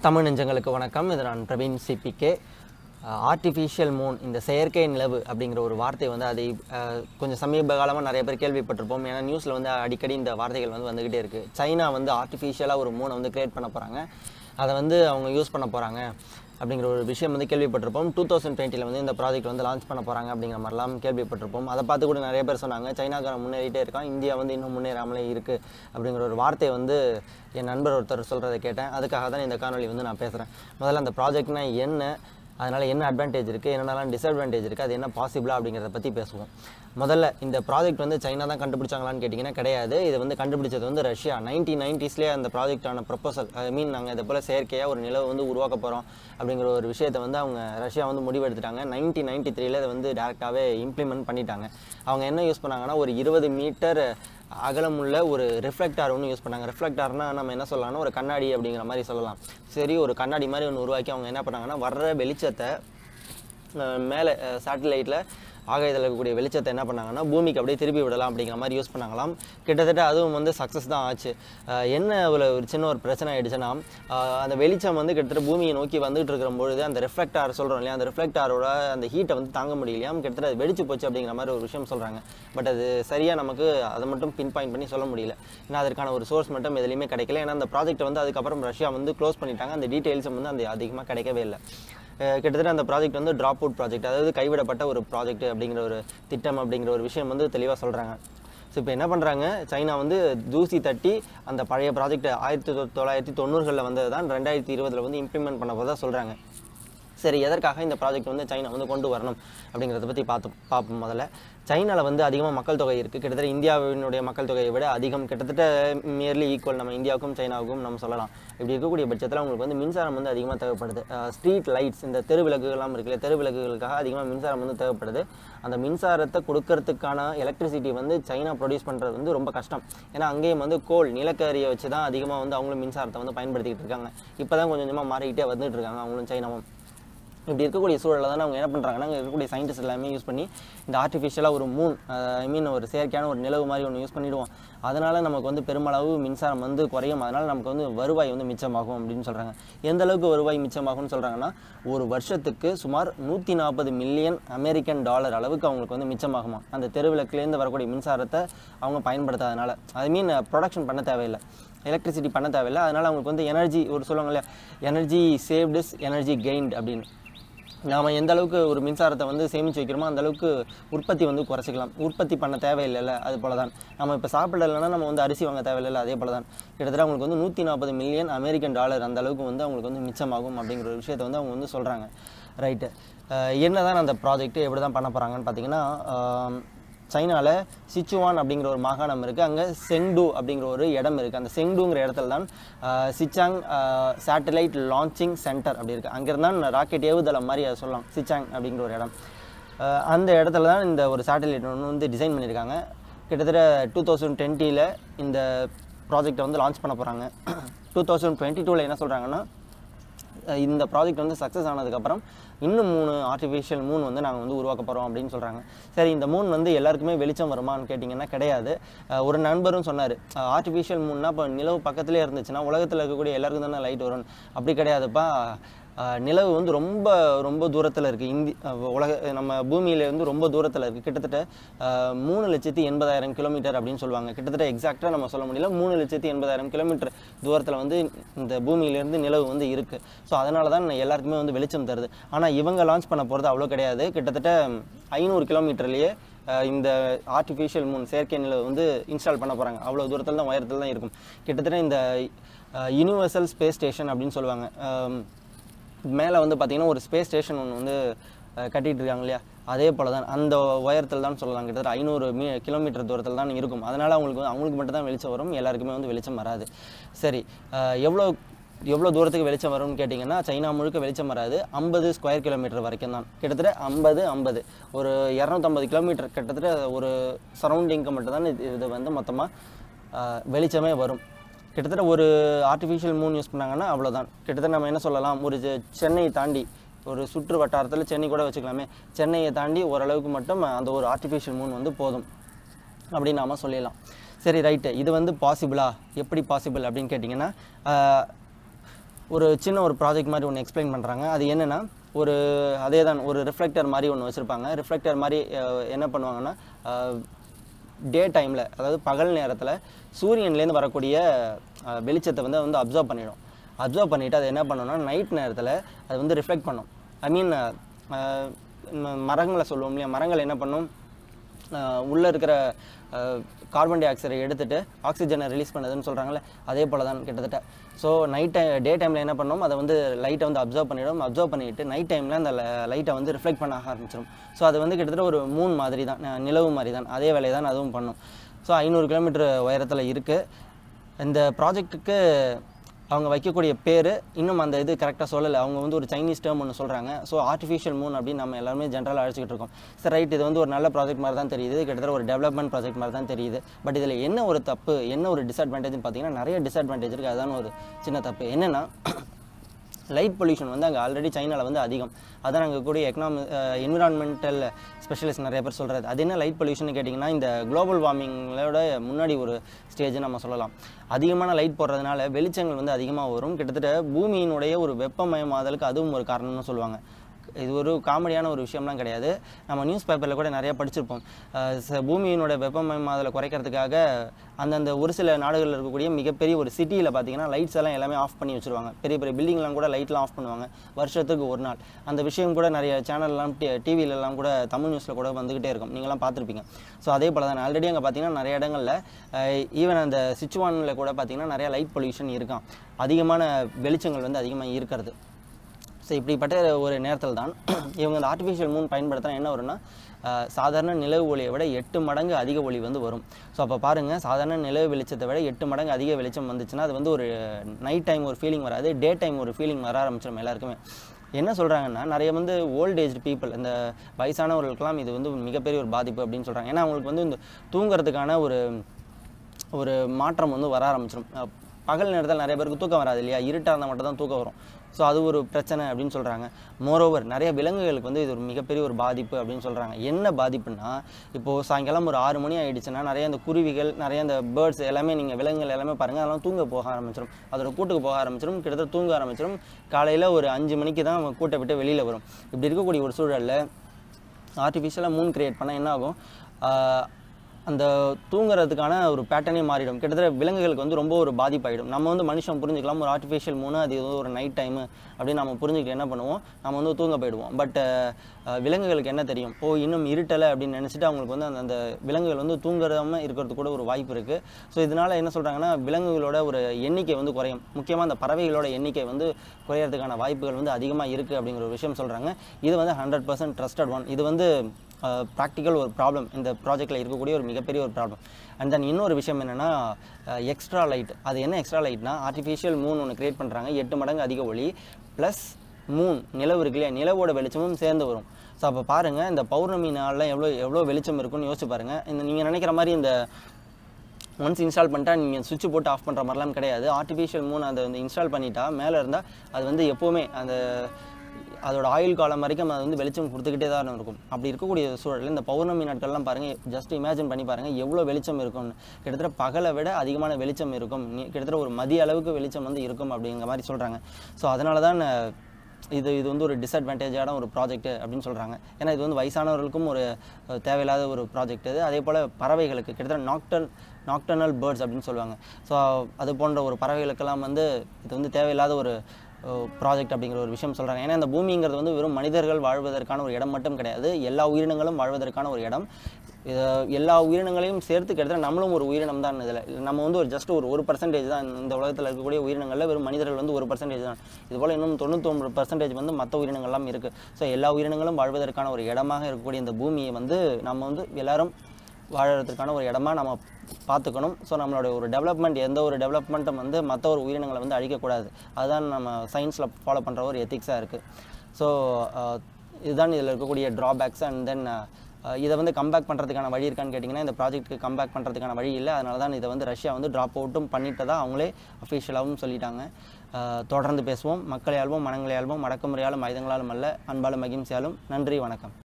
தமிழ் நெஞ்சங்களுக்கு வணக்கம் இது நான் பிரவீன் சிபிகே ஆர்டிஃபிஷியல் மூன் இந்த செயற்கை நிலவு அப்படிங்கிற ஒரு வார்த்தை வந்து அதை அஹ், கொஞ்சம் சமீப காலமாக நிறைய பேர் கேள்விப்பட்டிருப்போம் ஏன்னா நியூஸில் வந்து அடிக்கடி இந்த வார்த்தைகள் வந்து வந்துக்கிட்டே இருக்குது சைனா வந்து ஆர்டிஃபிஷியலாக ஒரு மூனை வந்து கிரியேட் பண்ண போகிறாங்க அதை வந்து அவங்க யூஸ் பண்ண போகிறாங்க அப்படிங்கிற ஒரு விஷயம் வந்து கேள்விப்பட்டிருப்போம் டூ தௌசண்ட் டுவெண்ட்டியில் வந்து இந்த ப்ராஜெக்ட் வந்து லான்ச் பண்ண போகிறாங்க அப்படிங்கிற மாதிரிலாம் கேள்விப்பட்டிருப்போம் அதை பார்த்து கூட நிறைய பேர் சொன்னாங்க சைனாக்காரன் முன்னேறிட்டே இருக்கான் இந்தியா வந்து இன்னும் முன்னேறாமலே இருக்குது அப்படிங்கிற ஒரு வார்த்தை வந்து என் நண்பர் ஒருத்தர் சொல்கிறத கேட்டேன் அதுக்காக தான் இந்த காணொளி வந்து நான் பேசுகிறேன் முதல்ல அந்த ப்ராஜெக்ட்னா என்ன அதனால் என்ன அட்வான்டேஜ் இருக்குது என்னென்னலாம் டிஸ்அட்வான்டேஜ் இருக்குது அது என்ன பாசிபிளா அப்படிங்கிறத பற்றி பேசுவோம் முதல்ல இந்த ப்ராஜெக்ட் வந்து சைனா தான் கண்டுபிடிச்சாங்களான்னு கேட்டிங்கன்னா கிடையாது இது வந்து கண்டுபிடிச்சது வந்து ரஷ்யா நைன்டீன் நைன்டிஸ்லேயே அந்த ப்ராஜெக்டான ப்ரொபோசல் ஐ மீன் நாங்கள் இதை போல் செயற்கையாக ஒரு நிலவை வந்து உருவாக்க போகிறோம் அப்படிங்கிற ஒரு விஷயத்தை வந்து அவங்க ரஷ்யா வந்து முடிவெடுத்துட்டாங்க நைன்டீன் நைன்டி த்ரீல இதை வந்து டேரெக்டாகவே இம்ப்ளிமெண்ட் பண்ணிட்டாங்க அவங்க என்ன யூஸ் பண்ணாங்கன்னா ஒரு இருபது மீட்டர் அகலமுள்ள ஒரு ரிஃப்ளெக்டார் ஒன்று யூஸ் பண்ணாங்க ரிஃப்ளெக்டார்னா நம்ம என்ன சொல்லலாம்னா ஒரு கண்ணாடி அப்படிங்கிற மாதிரி சொல்லலாம் சரி ஒரு கண்ணாடி மாதிரி ஒன்று உருவாக்கி அவங்க என்ன பண்ணாங்கன்னா வர்ற வெளிச்சத்தை அஹ், மேலே சேட்டலைட்டில் ஆகாயத்தில் இருக்கக்கூடிய வெளிச்சத்தை என்ன பண்ணாங்கன்னா பூமிக்கு அப்படியே திருப்பி விடலாம் அப்படிங்கிற மாதிரி யூஸ் பண்ணாங்களாம் கிட்டத்தட்ட அதுவும் வந்து சக்ஸஸ் தான் ஆச்சு அஹ், என்ன ஒரு ஒரு சின்ன ஒரு பிரச்சனை ஆயிடுச்சுன்னா அஹ், அந்த வெளிச்சம் வந்து கிட்டத்தட்ட பூமியை நோக்கி வந்துகிட்டு இருக்கிற பொழுது அந்த ரிஃப்ளெக்டார் சொல்கிறோம் இல்லையா அந்த ரிஃப்ளெக்டாரோட அந்த ஹீட்டை வந்து தாங்க முடியலையாம் கிட்டத்தட்ட அது வெடிச்சு போச்சு அப்படிங்கிற மாதிரி ஒரு விஷயம் சொல்கிறாங்க பட் அது சரியாக நமக்கு அதை மட்டும் பின் பாயிண்ட் பண்ணி சொல்ல முடியல ஏன்னா அதற்கான ஒரு சோர்ஸ் மட்டும் எதுலையுமே கிடைக்கல ஏன்னா அந்த ப்ராஜெக்ட் வந்து அதுக்கப்புறம் ரஷ்யா வந்து க்ளோஸ் பண்ணிட்டாங்க அந்த டீட்டெயில்ஸும் வந்து அந்த அதிகமாக கிடைக்கவே இல்லை அஹ் கிட்டத்தட்ட அந்த ப்ராஜெக்ட் வந்து ட்ராப் அவுட் ப்ராஜெக்ட் அதாவது கைவிடப்பட்ட ஒரு ப்ராஜெக்ட் அப்படிங்கிற ஒரு திட்டம் அப்படிங்கிற ஒரு விஷயம் வந்து தெளிவாக சொல்கிறாங்க ஸோ இப்போ என்ன பண்ணுறாங்க சைனா வந்து தூசி தட்டி அந்த பழைய ப்ராஜெக்ட் ஆயிரத்தி தொ- தொள்ளாயிரத்தி தொண்ணூறுகளில் வந்தது தான் ரெண்டாயிரத்தி இருபதில் வந்து இம்ப்ளிமெண்ட் பண்ண போதா சொல்கிறாங்க சரி எதற்காக இந்த ப்ராஜெக்ட் வந்து சைனா வந்து கொண்டு வரணும் அப்படிங்கிறத பற்றி பார்த்து பார்ப்போம் முதல்ல சைனாவில் வந்து அதிகமாக மக்கள் தொகை இருக்குது கிட்டத்தட்ட இந்தியாவினுடைய மக்கள் தொகையை விட அதிகம் கிட்டத்தட்ட மியர்லி ஈக்குவல் நம்ம இந்தியாவுக்கும் சைனாவுக்கும் நம்ம சொல்லலாம் இப்படி இருக்கக்கூடிய பட்சத்தில் உங்களுக்கு வந்து மின்சாரம் வந்து அதிகமாக தேவைப்படுது ஸ்ட்ரீட் லைட்ஸ் இந்த தெரு விளக்குகள்லாம் இருக்குல்ல தெரு விளக்குகளுக்காக அதிகமாக மின்சாரம் வந்து தேவைப்படுது அந்த மின்சாரத்தை கொடுக்கறதுக்கான எலக்ட்ரிசிட்டி வந்து சைனா ப்ரொடியூஸ் பண்ணுறது வந்து ரொம்ப கஷ்டம் ஏன்னா அங்கேயும் வந்து கோல் நிலக்கரியை வச்சு தான் அதிகமாக வந்து அவங்களும் மின்சாரத்தை வந்து பயன்படுத்திக்கிட்டு இருக்காங்க இப்போ தான் கொஞ்சம் கொஞ்சமாக மாறிக்கிட்டே வந்துட்டு இருக்காங்க அவங்களும் சைனாவும் இப்படி இருக்கக்கூடிய சூழலில் தான் அவங்க என்ன பண்ணுறாங்கன்னா அங்கே இருக்கக்கூடிய சயின்டிஸ்ட் எல்லாமே யூஸ் பண்ணி இந்த ஆர்டிஃபிஷியலாக ஒரு மூன் ஐ மீன் ஒரு செயற்கையான ஒரு நிலவு மாதிரி ஒன்று யூஸ் பண்ணிடுவோம் அதனால் நமக்கு வந்து பெருமளவு மின்சாரம் வந்து குறையும் அதனால் நமக்கு வந்து வருவாய் வந்து மிச்சமாகும் அப்படின்னு சொல்கிறாங்க எந்த அளவுக்கு வருவாய் மிச்சமாகும்னு சொல்கிறாங்கன்னா ஒரு வருஷத்துக்கு சுமார் நூற்றி நாற்பது மில்லியன் அமெரிக்கன் டாலர் அளவுக்கு அவங்களுக்கு வந்து மிச்சமாகுமா அந்த தெருவிளக்குலேருந்து வரக்கூடிய மின்சாரத்தை அவங்க பயன்படுத்தாதனால ஐ மீன் ப்ரொடக்ஷன் பண்ண தேவையில்லை எலக்ட்ரிசிட்டி பண்ண தேவையில்லை அதனால் அவங்களுக்கு வந்து எனர்ஜி ஒரு சொல்லுவாங்க இல்லையா energy saved is energy gained அப்படின்னு நாம் எந்த அளவுக்கு ஒரு மின்சாரத்தை வந்து சேமித்து வைக்கிறோமோ அந்த அளவுக்கு உற்பத்தி வந்து குறைச்சிக்கலாம் உற்பத்தி பண்ண தேவையில்லைல்ல அது போல தான் நம்ம இப்போ சாப்பிடலைன்னா நம்ம வந்து அரிசி வாங்க தேவையில்லை அதே போல தான் கிட்டத்தட்ட அவங்களுக்கு வந்து நூற்றி நாற்பது மில்லியன் அமெரிக்கன் டாலர் அந்த அளவுக்கு வந்து அவங்களுக்கு வந்து மிச்சமாகும் அப்படிங்கிற ஒரு விஷயத்தை வந்து அவங்க வந்து சொல்கிறாங்க ரைட்டு என்ன தான் அந்த ப்ராஜெக்ட் எப்படி தான் பண்ண போகிறாங்கன்னு பார்த்தீங்கன்னா சைனாவில் சிச்சுவான் அப்படிங்கிற ஒரு மாகாணம் இருக்குது அங்கே செங்டு அப்படிங்கிற ஒரு இடம் இருக்குது அந்த செங்டுங்கிற இடத்துல தான் அஹ், சிச்சாங் சேட்டலைட் லான்ச்சிங் சென்டர் அப்படி இருக்குது அங்கிருந்து தான் ராக்கெட் ஏவுதளம் மாதிரி அதை சொல்லலாம் சிச்சாங் அப்படிங்கிற ஒரு இடம் அஹ், அந்த இடத்துல தான் இந்த ஒரு சேட்டலைட் ஒன்று வந்து டிசைன் பண்ணியிருக்காங்க கிட்டத்தட்ட டூ தௌசண்ட் டுவெண்ட்டியில் இந்த ப்ராஜெக்டை வந்து லான்ச் பண்ண போகிறாங்க டூ தௌசண்ட் டுவெண்ட்டி டூவில் என்ன சொல்கிறாங்கன்னா அஹ் இந்த ப்ராஜெக்ட் வந்து சக்ஸஸ் ஆனதுக்கப்புறம் இன்னும் மூணு ஆர்டிஃபிஷியல் மூன் வந்து நாங்கள் வந்து உருவாக்க போகிறோம் அப்படின்னு சொல்கிறாங்க சரி இந்த மூன் வந்து எல்லாருக்குமே வெளிச்சம் வருமான்னு கேட்டிங்கன்னா கிடையாது அஹ் ஒரு நண்பரும் சொன்னார் ஆர்டிஃபிஷியல் மூன்னா இப்போ நிலவு பக்கத்துலேயே இருந்துச்சுன்னா உலகத்தில் இருக்கக்கூடிய எல்லாருக்கும் தானே லைட் வரும் அப்படி கிடையாதுப்பா அஹ் நிலவு வந்து ரொம்ப ரொம்ப தூரத்தில் இருக்குது இந்தி அஹ் உலக நம்ம பூமியிலேருந்து ரொம்ப தூரத்தில் இருக்குது கிட்டத்தட்ட அஹ் மூணு லட்சத்தி எண்பதாயிரம் கிலோமீட்டர் அப்படின்னு சொல்லுவாங்க கிட்டத்தட்ட எக்ஸாக்டாக நம்ம சொல்ல முடியல மூணு லட்சத்தி எண்பதாயிரம் கிலோமீட்டர் தூரத்தில் வந்து இந்த பூமியிலேருந்து நிலவு வந்து இருக்குது ஸோ அதனால தான் எல்லாருக்குமே வந்து வெளிச்சம் தருது ஆனால் இவங்க லான்ச் பண்ண போகிறது அவ்வளோ கிடையாது கிட்டத்தட்ட ஐநூறு கிலோமீட்டர்லேயே இந்த ஆர்டிஃபிஷியல் மூன் செயற்கை நிலவு வந்து இன்ஸ்டால் பண்ண போகிறாங்க அவ்வளோ தூரத்தில் தான் உயரத்தில் தான் இருக்கும் கிட்டத்தட்ட இந்த யூனிவர்சல் ஸ்பேஸ் ஸ்டேஷன் அப்படின்னு சொல்லுவாங்க அஹ் மேலே வந்து பார்த்தீங்கன்னா ஒரு ஸ்பேஸ் ஸ்டேஷன் ஒன்று வந்து அஹ், கட்டிட்டு இருக்காங்க இல்லையா அதே போல தான் அந்த உயரத்தில் தான் சொல்லலாம் கிட்டத்தட்ட ஐநூறு மீ கிலோமீட்டர் தூரத்தில் தான் இருக்கும் அதனால் அவங்களுக்கு வந்து அவங்களுக்கு மட்டும் தான் வெளிச்சம் வரும் எல்லாருக்குமே வந்து வெளிச்சம் வராது சரி அஹ், எவ்வளோ எவ்வளோ தூரத்துக்கு வெளிச்சம் வரும்னு கேட்டிங்கன்னா சைனா முழுக்க வெளிச்சம் வராது ஐம்பது ஸ்கொயர் கிலோமீட்டர் வரைக்கும் தான் கிட்டத்தட்ட ஐம்பது ஐம்பது ஒரு இரநூத்தம்பது கிலோமீட்டர் கிட்டத்தட்ட ஒரு சரௌண்டிங்க்கு மட்டும் தான் இது இது வந்து மொத்தமாக வெளிச்சமே வரும் கிட்டத்தட்ட ஒரு ஆர்டிஃபிஷியல் மூன் யூஸ் பண்ணாங்கன்னா அவ்வளோதான் கிட்டத்தட்ட நம்ம என்ன சொல்லலாம் ஒரு செ- சென்னையை தாண்டி ஒரு சுற்று வட்டாரத்தில் சென்னை கூட வச்சுக்கலாமே சென்னையை தாண்டி ஓரளவுக்கு மட்டும் அந்த ஒரு ஆர்டிஃபிஷியல் மூன் வந்து போதும் அப்படின்னு நாம சொல்லிடலாம் சரி ரைட்டு இது வந்து பாசிபிளா எப்படி பாசிபிள் அப்படின்னு கேட்டிங்கன்னா ஆஹ், ஒரு சின்ன ஒரு ப்ராஜெக்ட் மாதிரி ஒன்று எக்ஸ்பிளைன் பண்ணுறாங்க அது என்னென்னா ஒரு அதே தான் ஒரு ரிஃப்ளெக்டர் மாதிரி ஒன்று வச்சுருப்பாங்க ரிஃப்ளெக்டர் மாதிரி அஹ், என்ன பண்ணுவாங்கன்னா டே டைமில் அதாவது பகல் நேரத்தில் சூரியன்லேருந்து வரக்கூடிய அஹ், வெளிச்சத்தை வந்து அது வந்து அப்சர்வ் பண்ணிடும் அப்சர்வ் பண்ணிவிட்டு அது என்ன பண்ணணும்னா நைட் நேரத்தில் அது வந்து ரிஃப்ளெக்ட் பண்ணும் ஐ மீன் மரங்களை சொல்லுவோம் இல்லையா மரங்கள் என்ன பண்ணும் உள்ளே இருக்கிற கார்பன் டை ஆக்சைடை எடுத்துட்டு ஆக்சிஜனை ரிலீஸ் பண்ணுதுன்னு சொல்கிறாங்கல்ல அதே போல தான் கிட்டத்தட்ட ஸோ நைட் டை டே டைமில் என்ன பண்ணோம் அதை வந்து லைட்டை வந்து அப்சர்வ் பண்ணிடும் அப்சர்வ் பண்ணிட்டு நைட் டைமில் அந்த லைட்டை வந்து ரிஃப்ளெக்ட் பண்ண ஆரம்பிச்சிடும் ஸோ அது வந்து கிட்டத்தட்ட ஒரு மூன் மாதிரி தான் அஹ் நிலவு மாதிரி தான் அதே வேலையை தான் அதுவும் பண்ணும் ஸோ ஐநூறு கிலோமீட்டர் உயரத்தில் இருக்குது இந்த ப்ராஜெக்ட்டுக்கு அவங்க வைக்கக்கூடிய பேர் இன்னும் அந்த இது கரெக்டாக சொல்லலை அவங்க வந்து ஒரு சைனீஸ் டேர்ம் ஒன்று சொல்கிறாங்க ஸோ ஆர்டிஃபிஷியல் மூன் அப்படின்னு நம்ம எல்லாருமே ஜென்ரலாக அழைச்சிக்கிட்டு இருக்கோம் சரி ரைட் இது வந்து ஒரு நல்ல ப்ராஜெக்ட் மாதிரி தான் தெரியுது கிட்டத்தட்ட ஒரு டெவலப்மெண்ட் ப்ராஜெக்ட் மாதிரி தான் தெரியுது பட் இதில் என்ன ஒரு தப்பு என்ன ஒரு டிஸ்அட்வான்டேஜ்னு பார்த்தீங்கன்னா நிறைய டிஸ்அட்வான்டேஜ் இருக்குது அதுதான் ஒரு சின்ன தப்பு என்னென்னா லைட் பொல்யூஷன் வந்து அங்கே ஆல்ரெடி சைனாவில் வந்து அதிகம் அதான் அங்கே கூடிய எக்கனாமி என்விரான்மெண்டல் ஸ்பெஷலிஸ்ட் நிறைய பேர் சொல்கிறது அது என்ன லைட் பொல்யூஷன் கேட்டிங்கன்னா இந்த குளோபல் வார்மிங்களோட முன்னாடி ஒரு ஸ்டேஜ் நம்ம சொல்லலாம் அதிகமான லைட் போடுறதுனால வெளிச்சங்கள் வந்து அதிகமாக வரும் கிட்டத்தட்ட பூமியினுடைய ஒரு வெப்பமயமாதலுக்கு அதுவும் ஒரு காரணம்னு சொல்லுவாங்க இது ஒரு காமெடியான ஒரு விஷயம்லாம் கிடையாது நம்ம நியூஸ் பேப்பரில் கூட நிறைய படிச்சிருப்போம் அஹ் ச- பூமியினோட வெப்பமயமாதலை குறைக்கிறதுக்காக அந்தந்த ஒரு சில நாடுகளில் இருக்கக்கூடிய மிகப்பெரிய ஒரு சிட்டியில் பார்த்தீங்கன்னா லைட்ஸ் எல்லாம் எல்லாமே ஆஃப் பண்ணி வச்சுருவாங்க பெரிய பெரிய பில்டிங்லாம் கூட லைட்லாம் ஆஃப் பண்ணுவாங்க வருஷத்துக்கு ஒரு நாள் அந்த விஷயம் கூட நிறைய சேனல்லாம் டிவிலெலாம் கூட தமிழ் நியூஸில் கூட வந்துக்கிட்டே இருக்கும் நீங்களாம் பார்த்துருப்பீங்க ஸோ அதே போல் தான் ஆல்ரெடி அங்கே பார்த்தீங்கன்னா நிறைய இடங்களில் ஈவன் அந்த சிச்சுவானில் கூட பார்த்தீங்கன்னா நிறைய லைட் பொல்யூஷன் இருக்கான் அதிகமான வெளிச்சங்கள் வந்து அதிகமாக இருக்கிறது ஸோ இப்படிப்பட்ட ஒரு நேரத்தில் தான் இவங்க இந்த ஆர்டிஃபிஷியல் மூன் பயன்படுத்தினா என்ன வரும்னா அஹ், சாதாரண நிலவு ஒளியை விட எட்டு மடங்கு அதிக ஒளி வந்து வரும் ஸோ அப்போ பாருங்கள் சாதாரண நிலவு வெளிச்சத்தை விட எட்டு மடங்கு அதிக வெளிச்சம் வந்துச்சுன்னா அது வந்து ஒரு நைட் டைம் ஒரு ஃபீலிங் வராது டே டைம் ஒரு ஃபீலிங் வர ஆரம்பிச்சிடும் எல்லாருக்குமே என்ன சொல்கிறாங்கன்னா நிறைய வந்து ஓல்ட் ஏஜ் பீப்புள் இந்த வயசானவர்களுக்கெல்லாம் இது வந்து மிகப்பெரிய ஒரு பாதிப்பு அப்படின்னு சொல்கிறாங்க ஏன்னா அவங்களுக்கு வந்து இந்த தூங்குறதுக்கான ஒரு ஒரு மாற்றம் வந்து வர ஆரம்பிச்சிடும் அஹ் பகல் நேரத்தில் நிறைய பேருக்கு தூக்கம் வராது இல்லையா இருட்டாக இருந்தால் மட்டும் தான் தூக்கம் வரும் ஸோ அது ஒரு பிரச்சனை அப்படின்னு சொல்கிறாங்க மோரோவர் நிறைய விலங்குகளுக்கு வந்து இது ஒரு மிகப்பெரிய ஒரு பாதிப்பு அப்படின்னு சொல்கிறாங்க என்ன பாதிப்புன்னா இப்போது சாயங்காலம் ஒரு ஆறு மணி ஆயிடுச்சுன்னா நிறைய இந்த குருவிகள் நிறைய இந்த பேர்ட்ஸ் எல்லாமே நீங்கள் விலங்குகள் எல்லாமே பாருங்கள் அதெல்லாம் தூங்க போக ஆரம்பிச்சிடும் அதோட கூட்டுக்கு போக ஆரம்பிச்சிடும் கிட்டத்தட்ட தூங்க ஆரம்பிச்சிடும் காலையில் ஒரு அஞ்சு மணிக்கு தான் அவங்க கூட்டை விட்டு வெளியில் வரும் இப்படி இருக்கக்கூடிய ஒரு சூழலில் ஆர்டிஃபிஷியலாக மூன் கிரியேட் பண்ணால் என்ன ஆகும் ஆஹ் அந்த தூங்குறதுக்கான ஒரு பேட்டர்னே மாறிடும் கிட்டத்தட்ட விலங்குகளுக்கு வந்து ரொம்ப ஒரு பாதிப்பாயிடும் நம்ம வந்து மனுஷன் புரிஞ்சுக்கலாம் ஒரு ஆர்டிஃபிஷியல் மூணு அது ஏதோ ஒரு நைட் டைமு அப்படின்னு நம்ம புரிஞ்சுக்கிட்டு என்ன பண்ணுவோம் நம்ம வந்து தூங்க போயிடுவோம் பட் விலங்குகளுக்கு என்ன தெரியும் ஓ இன்னும் இருட்டலை அப்படின்னு நினச்சிட்டு அவங்களுக்கு வந்து அந்த அந்த விலங்குகள் வந்து தூங்குறாம இருக்கிறதுக்கு கூட ஒரு வாய்ப்பு இருக்குது ஸோ இதனால் என்ன சொல்கிறாங்கன்னா விலங்குகளோட ஒரு எண்ணிக்கை வந்து குறையும் முக்கியமாக அந்த பறவைகளோட எண்ணிக்கை வந்து குறையறதுக்கான வாய்ப்புகள் வந்து அதிகமாக இருக்குது அப்படிங்கிற ஒரு விஷயம் சொல்கிறாங்க இது வந்து ஹண்ட்ரட் பர்சன்ட் ட்ரஸ்டட் ஒன் இது வந்து ப்ராக்டிக்கல் ஒரு ப்ராப்ளம் இந்த ப்ராஜெக்ட்டில் இருக்கக்கூடிய ஒரு மிகப்பெரிய ஒரு ப்ராப்ளம் அண்ட் தென் இன்னொரு விஷயம் என்னென்னா எக்ஸ்ட்ரா லைட் அது என்ன எக்ஸ்ட்ரா லைட்னா ஆர்டிஃபிஷியல் மூன் ஒன்று கிரியேட் பண்ணுறாங்க எட்டு மடங்கு அதிக ஒளி ப்ளஸ் மூன் நிலவு இருக்கு இல்லையா நிலவோட வெளிச்சமும் சேர்ந்து வரும் ஸோ அப்போ பாருங்கள் இந்த பௌர்ணமி நாளில் எவ்வளோ எவ்வளோ வெளிச்சம் இருக்குன்னு யோசிச்சு பாருங்கள் இந்த நீங்கள் நினைக்கிற மாதிரி இந்த ஒன்ஸ் இன்ஸ்டால் பண்ணிட்டா நீங்கள் சுவிட்ச் போட்டு ஆஃப் பண்ணுற மாதிரிலாம் கிடையாது ஆர்டிஃபிஷியல் மூணு அதை வந்து இன்ஸ்டால் பண்ணிட்டா மேலே இருந்தால் அது வந்து எப்போவுமே அந்த அதோட ஆயுள் காலம் வரைக்கும் அது வந்து வெளிச்சம் கொடுத்துக்கிட்டே தான் இருக்கும் அப்படி இருக்கக்கூடிய சூழலில் இந்த பௌர்ணமி நாட்கள்லாம் பாருங்கள் ஜஸ்ட் இமேஜின் பண்ணி பாருங்கள் எவ்வளோ வெளிச்சம் இருக்கும்னு கிட்டத்தட்ட பகலை விட அதிகமான வெளிச்சம் இருக்கும் நீ- கிட்டத்தட்ட ஒரு மதிய அளவுக்கு வெளிச்சம் வந்து இருக்கும் அப்படிங்கிற மாதிரி சொல்கிறாங்க ஸோ அதனால தான் அஹ், இது இது வந்து ஒரு டிஸ்அட்வான்டேஜான ஒரு ப்ராஜெக்ட் அப்படின்னு சொல்கிறாங்க ஏன்னா இது வந்து வயசானவர்களுக்கும் ஒரு அஹ், தேவையில்லாத ஒரு ப்ராஜெக்ட் இது அதே போல் பறவைகளுக்கு கிட்டத்தட்ட நாக்டல் நாக்டர்னல் பேர்ட்ஸ் அப்படின்னு சொல்லுவாங்க ஸோ அது போன்ற ஒரு பறவைகளுக்கெல்லாம் வந்து இது வந்து தேவையில்லாத ஒரு ப்ராஜெக்ட் அப்படிங்கிற ஒரு விஷயம் சொல்கிறாங்க ஏன்னா இந்த பூமிங்கிறது வந்து வெறும் மனிதர்கள் வாழ்வதற்கான ஒரு இடம் மட்டும் கிடையாது எல்லா உயிரினங்களும் வாழ்வதற்கான ஒரு இடம் இது எல்லா உயிரினங்களையும் சேர்த்து கிட்டத்தட்ட நம்மளும் ஒரு உயிரினம் தான் இதில் நம்ம வந்து ஒரு ஜஸ்ட் ஒரு ஒரு பர்சன்டேஜ் தான் இந்த உலகத்தில் இருக்கக்கூடிய உயிரினங்களில் வெறும் மனிதர்கள் வந்து ஒரு பர்சன்டேஜ் தான் இது போல் இன்னும் தொண்ணூத்தொம்பது பர்சன்டேஜ் வந்து மற்ற உயிரினங்கள்லாம் இருக்குது ஸோ எல்லா உயிரினங்களும் வாழ்வதற்கான ஒரு இடமாக இருக்கக்கூடிய இந்த பூமியை வந்து நம்ம வந்து எல்லாரும் வாழறதுக்கான ஒரு இடமா நம்ம பார்த்துக்கணும் ஸோ நம்மளோட ஒரு டெவலப்மெண்ட் எந்த ஒரு டெவலப்மெண்ட்டும் வந்து மற்ற ஒரு உயிரினங்களை வந்து அழிக்கக்கூடாது அதுதான் நம்ம சயின்ஸில் ஃபாலோ பண்ணுற ஒரு எத்திக்ஸாக இருக்குது ஸோ இதுதான் இதில் இருக்கக்கூடிய ட்ராபேக்ஸ் அண்ட் தென் இதை வந்து கம்பேக் பண்ணுறதுக்கான வழி இருக்கான்னு கேட்டிங்கன்னா இந்த ப்ராஜெக்ட்டுக்கு கம்பேக் பண்ணுறதுக்கான வழி இல்லை அதனால தான் இதை வந்து ரஷ்யா வந்து ட்ராப் அவுட்டும் பண்ணிட்டதா அவங்களே அஃபிஷியலாகவும் சொல்லிட்டாங்க அஹ், தொடர்ந்து பேசுவோம் மக்களையாலும் மனங்களையாலும் அடக்குமுறையாலும் ஆயுதங்களாலும் அல்ல அன்பாலும் மகிழ்ச்சியாலும் நன்றி வணக்கம்